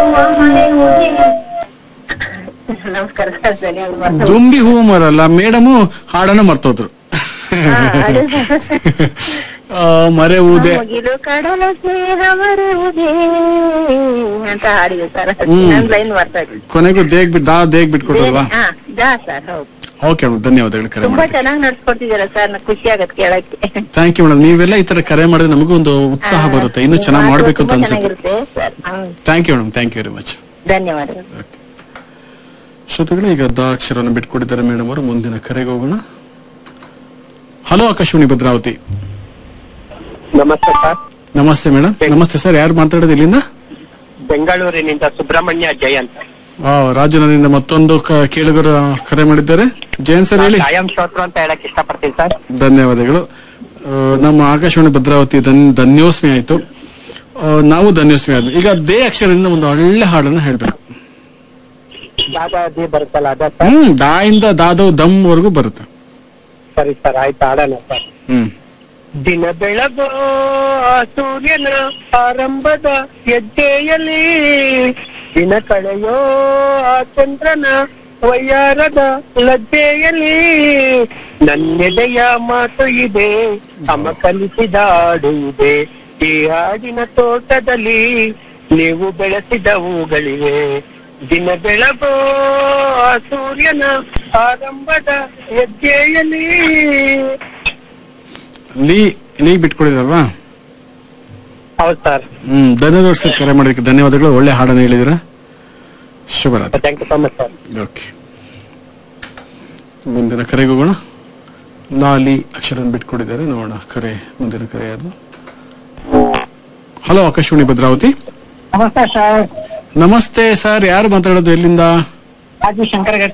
ನಮಸ್ಕಾರ ಸರ್ ಸರಿಯಾಗಿ ಬರ್ತಾ ದುಂಬಿ ಹೂ ಮರಲ್ಲ ಮೇಡಮು ಹಾಡನ್ನ ಮರ್ತೋದ್ರು ಹಾ, ಅದು ಆ, ಮರೆ ಊದೆ ಮುಗಿಲು ಕಡಲ ಸ್ನೇಹ ಮರೆಯುವುದೇ ಅಂತ ಹಾಡಿದೆ ಸರ್ ಹ್ಮ್. ನನ್ ಲೈನ್ ಬರ್ತಾ ಇದೆ ಕೊನೆಗೂ ದೇಗ್ ಬಿಟ್ ದಾ ದೇಗ್ ಬಿಟ್ಕೊಡಲ್ವಾ ಹಾ ಜಾ ಸರ್ ಹೌದು ಓಕೆ ಮೇಡಮ್ ಧನ್ಯವಾದಗಳು ಕರೆ ತುಂಬಾ ಮಾಡಿ ಚೆನ್ನಾಗಿ ನಡ್ಸ್ಕೊಡ್ತಿದ್ದೀರಾ ಸರ್ ನಂಗೆ ಖುಷಿ ಆಗತ್ ಕೇಳಕ್ಕೆ ಥ್ಯಾಂಕ್ ಯು ಮೇಡಮ್ ನೀವೆಲ್ಲ ಈ ತರ ಕರೆ ಮಾಡಿದ್ರೆ ನಮಗೂ ಒಂದು ಉತ್ಸಾಹ ಬರುತ್ತೆ ಇನ್ನೂ ಚೆನ್ನಾಗಿ ಮಾಡ್ಬೇಕು ಅಂತ ತುಂಬಾ ಅನ್ಸುತ್ತೆ ಚೆನ್ನಾಗಿರುತ್ತೆ ಸರ್ ಹೌದು. Thank you madam thank you very much ಧನ್ಯವಾದಗಳು ಶ್ರೋತೃಗಳೇ ಈಗ ದ ಅಕ್ಷರವನ್ನು ಬಿಟ್ಕೊಟ್ಟಿದ್ದಾರೆ ಮೇಡಮ್ ಅವರು ಮುಂದಿನ ಕರೆಗೆ ಹೋಗೋಣ ಹಲೋ ಆಕಾಶವಾಣಿ ಭದ್ರಾವತಿ ನಮಸ್ತೆ ಸರ್ ನಮಸ್ತೆ ಮೇಡಮ್ ನಮಸ್ತೆ ಸರ್ ಯಾರು ಮಾತಾಡೋದು ಇಲ್ಲಿಂದ ಬೆಂಗಳೂರಿನಿಂದ ಸುಬ್ರಹ್ಮಣ್ಯ ಜಯಂತ್ ಆ, ರಾಜನದಿಂದ ಮತ್ತೊಂದು ಕ- ಕೇಳುಗರ ಕರೆ ಮಾಡಿದ್ದಾರೆ ಜಯಂತ್ ಸರ್ ಹೇಳಿ ಕಾಯಂ ಶ್ರೋತೃ ಅಂತ ಹೇಳಕ್ ಇಷ್ಟಪಡ್ತೀನಿ ಸರ್ ಧನ್ಯವಾದಗಳು ಆ, ನಮ್ಮ ಆಕಾಶವಾಣಿ ಭದ್ರಾವತಿ ಧನ್ ಧನ್ಯೋಸ್ಮಿ ಆಯ್ತು ಆ, ನಾವು ಧನ್ಯೋಸ್ಮಿ ಆದ್ವಿ ಈಗ ದೇ ಅಕ್ಷರದಿಂದ ಒಂದು ಒಳ್ಳೆ ಹಾಡನ್ನ ಹೇಳ್ಬೇಕು ದಾದಾದಿ ಬರುತ್ತಲ್ಲ ಅದ ಸರ್ ಹ್ಮ್ ದಾ ಇಂದ ದಾದವ್ ದಮ್ ವರೆಗೂ ಬರುತ್ತೆ ಸರಿ ಸರ್ ಆಯ್ತು ಆಡೋಣ ಸರ್ ಹ್ಮ್ ದಿನ ಬೆಳಗೋ ಆ ಸೂರ್ಯನ ಆರಂಭದ ಹೆಜ್ಜೆಯಲ್ಲಿ ದಿನ ಕಳೆಯೋ ಆ ಚಂದ್ರನ ವಯ್ಯಾರದ ಲಜ್ಜೆಯಲ್ಲಿ ನನ್ನೆದೆಯ ಮಾತು ಇದೆ ಅಮ್ಮ ಕಲಿಸಿದ ಹಾಡು ಇದೆ ಈ ಹಾಡಿನ ತೋಟದಲ್ಲಿ ನೀವು ಬೆಳೆಸಿದ ಹೂಗಳಿವೆ ದಿನ ಬೆಳಗೋ ಆ ಸೂರ್ಯನ ಆರಂಭದ ಹೆಜ್ಜೆಯಲ್ಲಿ ಲೀ ಲೀ ಬಿಟ್ಕೊಡಿರಲ್ವಾ ಹೌದು ಸರ್ ಹ್ಮ್ ಧನ್ಯವಾದ ಸರ್ ಕರೆ ಮಾಡೋದಕ್ಕೆ ಧನ್ಯವಾದಗಳು ಒಳ್ಳೆ ಹಾಡನ್ನು ಹೇಳಿದಿರ ಶುಭರಾತ್ರಿ thank you so much sir okay ಮುಂದಿನ ಕರೆಗೆ ಹೋಗೋಣ ಲಾಲಿ ಅಕ್ಷರ ಬಿಟ್ಕೊಡಿದ್ದಾರೆ ನೋಡೋಣ ಕರೆ ಮುಂದಿನ ಕರೆ ಯಾರು ಹಲೋ ಆಕಾಶವಾಣಿ ಭದ್ರಾವತಿ ನಮಸ್ತೆ ಸರ್ ನಮಸ್ತೆ ಸರ್ ಯಾರು ಮಾತಾಡೋದು ಎಲ್ಲಿಂದ ರಾಜು ಶಂಕರ್